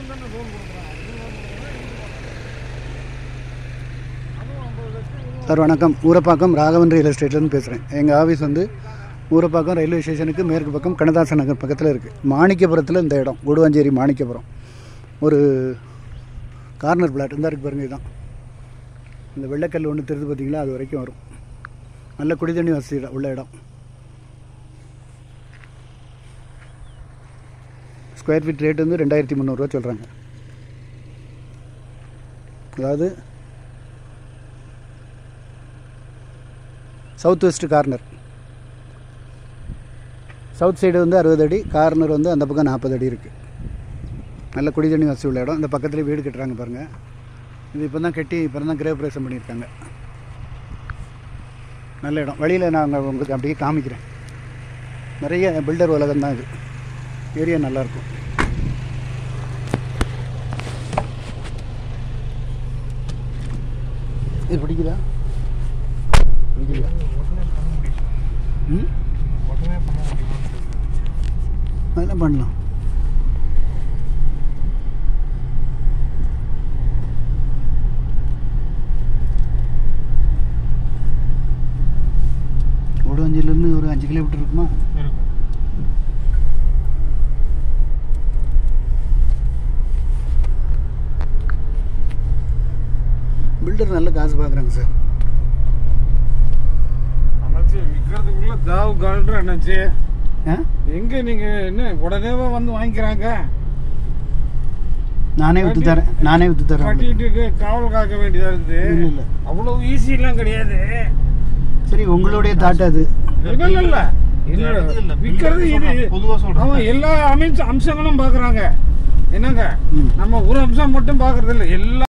மட்டும் தானே லோன் கொடுக்குறான் அது loan கொடுக்குறான், இது கொடுக்குறான். அதுவும் ஐம்பது லட்சம் இதுவும் சார் வணக்கம் ஊரப்பாக்கம் ராகவன் ரியல் எஸ்டேட்லேருந்து பேசுகிறேன் எங்கள் ஆஃபீஸ் வந்து ஊரப்பாக்கம் ரயில்வே ஸ்டேஷனுக்கு மேற்கு பக்கம் கண்ணதாசன் நகர் பக்கத்தில் இருக்குது மாணிக்கபுரத்தில் இந்த இடம் குடுவாஞ்சேரி மாணிக்கபுரம் ஒரு கார்னர் பிளாட் இந்த இருக்கு பாருங்க இதுதான் இந்த வெள்ளைக்கல் ஒன்று தெரிஞ்சு பார்த்தீங்களா அது வரைக்கும் வரும் நல்ல குடிதண்ணி வசதி இடம் உள்ள இடம் ஸ்கொயர் ஃபீட் ரேட் வந்து ரெண்டாயிரத்தி முந்நூறுரூவா சொல்கிறாங்க அதாவது south west corner south side வந்து அறுபது அடி கார்னர் வந்து அந்த பக்கம் நாற்பது அடி இருக்குது நல்ல குடிதண்ணி வசதி உள்ள இடம் இந்த பக்கத்துலேயே வீடு கட்டுறாங்க பாருங்கள் இது இப்போ தான் கட்டி இப்போ தான் கிரகப்பிரவேசம் பண்ணியிருக்காங்க நல்ல இடம் வழியில் நாங்கள் உங்களுக்கு அப்படியே காமிக்கிறேன் நிறைய பில்டர் உலகம் தான் இது ஏரியா நல்லாயிருக்கும் இது பிடிக்குதா பிடிக்கலையா உடனே பண்ண முடியும் ம் உடனே பண்ண முடியுமான்னு தெரியல. அதெல்லாம் பண்ணலாம் ஓடுவஞ்சிலேருந்து ஒரு அஞ்சு கிலோமீட்டர் இருக்குமா இருக்கும் பில்டர் நல்ல காசு பார்க்குறாங்க சார் அண்ணாச்சி விற்கிறதுக்குள்ள தாவு கால்ற அண்ணாச்சி ஆ எங்க நீங்க என்ன உடனேவா வந்து வாங்கிக்கிறாங்க நானே விற்று தரேன் நானே விற்று தரேன் உங்களுக்கு. கட்டிட்டு காவல் காக்க வேண்டியதா இருக்குது இல்லை இல்லை அவ்வளவு ஈஸி எல்லாம் கிடையாது சரி உங்களுடைய தாட் அது இல்ல இல்ல இல்ல இல்ல விற்கிறது இது பொதுவா சொல்றேன் அவன் எல்லா அமைச்ச அம்சங்களும் பாக்குறாங்க என்னங்க ம். நம்ம ஒரு அம்சம் மட்டும் பாக்குறது இல்ல எல்லா